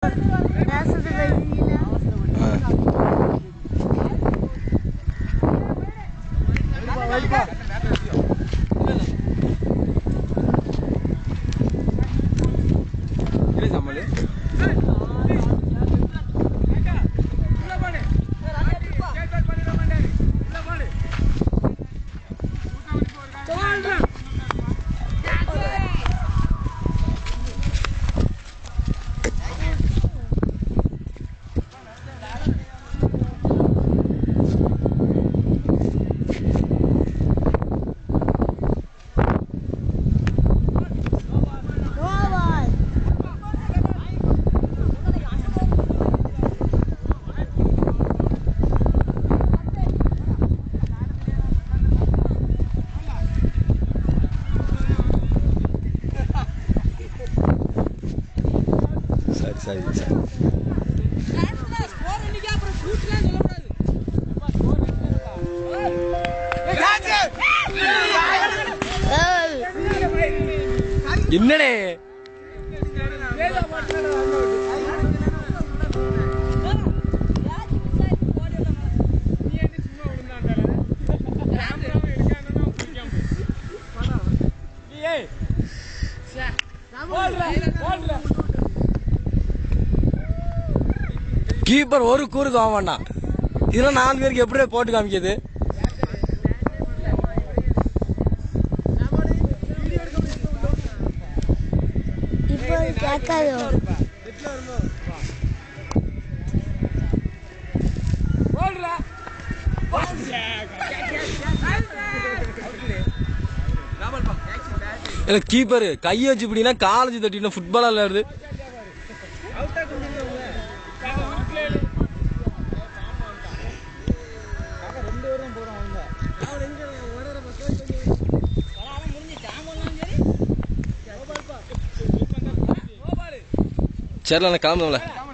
பேசுறது பதில கோவால் சரி சரி சரி ஏய் என்னடே கீப்பர் ஒரு கூருக்கு ஆக வேண்டாம் இதெல்லாம் நாலு பேருக்கு எப்படியே போட்டு காமிக்குது இப்போ கேட்காதோ இல்ல கீப்பர் கையை வச்சு இப்படின்னா காலேஜ் தட்டினா ஃபுட்பால் விளையாடுது சரில கிளம்புல